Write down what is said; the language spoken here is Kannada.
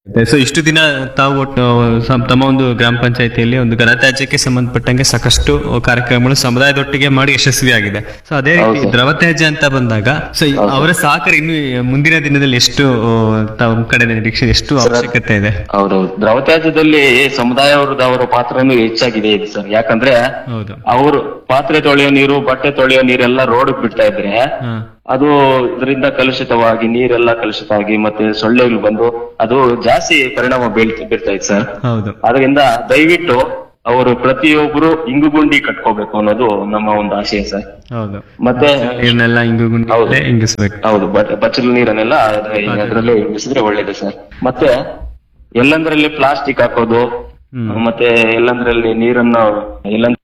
ಸೊ ಇಷ್ಟು ದಿನ ತಾವು ಒಟ್ಟು ಸಂ- ತಮ್ಮ ಒಂದು ಗ್ರಾಮ ಪಂಚಾಯತಿಯಲ್ಲಿ ಒಂದು ಘನತ್ಯಾಜ್ಯಕ್ಕೆ ಸಂಬಂಧಪಟ್ಟಂಗೆ ಸಾಕಷ್ಟು ಕಾರ್ಯಕ್ರಮಗಳು ಸಮುದಾಯದೊಟ್ಟಿಗೆ ಮಾಡಿ ಯಶಸ್ವಿಯಾಗಿದೆ ಸೊ ಅದೇ ರೀತಿ ದ್ರವ ತ್ಯಾಜ್ಯ ಅಂತ ಬಂದಾಗ ಸೊ ಅವರ ಸಹಕಾರ ಇನ್ನು ಮುಂದಿನ ದಿನದಲ್ಲಿ ಎಷ್ಟು ಆ, ತಮ್ಮ ಕಡೆ ನಿರೀಕ್ಷೆ ಎಷ್ಟು ಅವಶ್ಯಕತೆ ಇದೆ ಹೌದೌದು ದ್ರವ ತ್ಯಾಜ್ಯದಲ್ಲಿ ಸಮುದಾಯವರದ ಅವರ ಪಾತ್ರನೂ ಹೆಚ್ಚಾಗಿದೆ ಇದೆ ಸರ್ ಯಾಕಂದ್ರೆ ಹೌದು ಅವರು ಪಾತ್ರೆ ತೊಳೆಯೋ ನೀರು ಬಟ್ಟೆ ತೊಳೆಯೋ ನೀರೆಲ್ಲ ರೋಡ್ ಬಿಡ್ತಾ ಇದ್ರೆ ಹಾ ಅದು ಇದರಿಂದ ಕಲುಷಿತವಾಗಿ ನೀರೆಲ್ಲ ಕಲುಷಿತವಾಗಿ ಮತ್ತೆ ಸೊಳ್ಳೆಗಳು ಬಂದು ಅದು ಜಾಸ್ತಿ ಪರಿಣಾಮ ಬೀಳ್ತ ಬೀರ್ತಾ ಇದೆ ಸರ್ ಹೌದು ಅದರಿಂದ ದಯವಿಟ್ಟು ಅವರು ಪ್ರತಿಯೊಬ್ಬರು ಇಂಗುಗುಂಡಿ ಕಟ್ಕೋಬೇಕು ಅನ್ನೋದು ನಮ್ಮ ಒಂದು ಆಶಯ ಸರ್ ಹೌದು ಮತ್ತೆ ನೀರ್ನೆಲ್ಲ ಹಿಂಗು ಗುಂಡಿ ಹಿಂಗಿಸ್ಬೇಕು ಹೌದು ಬಟ್ ಬಚ್ಚಲು ನೀರನ್ನೆಲ್ಲ ಅದರಲ್ಲೇ ಇಂಗಿಸಿದ್ರೆ ಒಳ್ಳೇದು ಸರ್ ಮತ್ತೆ ಎಲ್ಲಂದ್ರಲ್ಲಿ ಪ್ಲಾಸ್ಟಿಕ್ ಹಾಕೋದು ಮತ್ತೆ ಎಲ್ಲಂದ್ರಲ್ಲಿ ನೀರನ್ನು ಎಲ್ಲಂದ್ರಲ್ಲಿ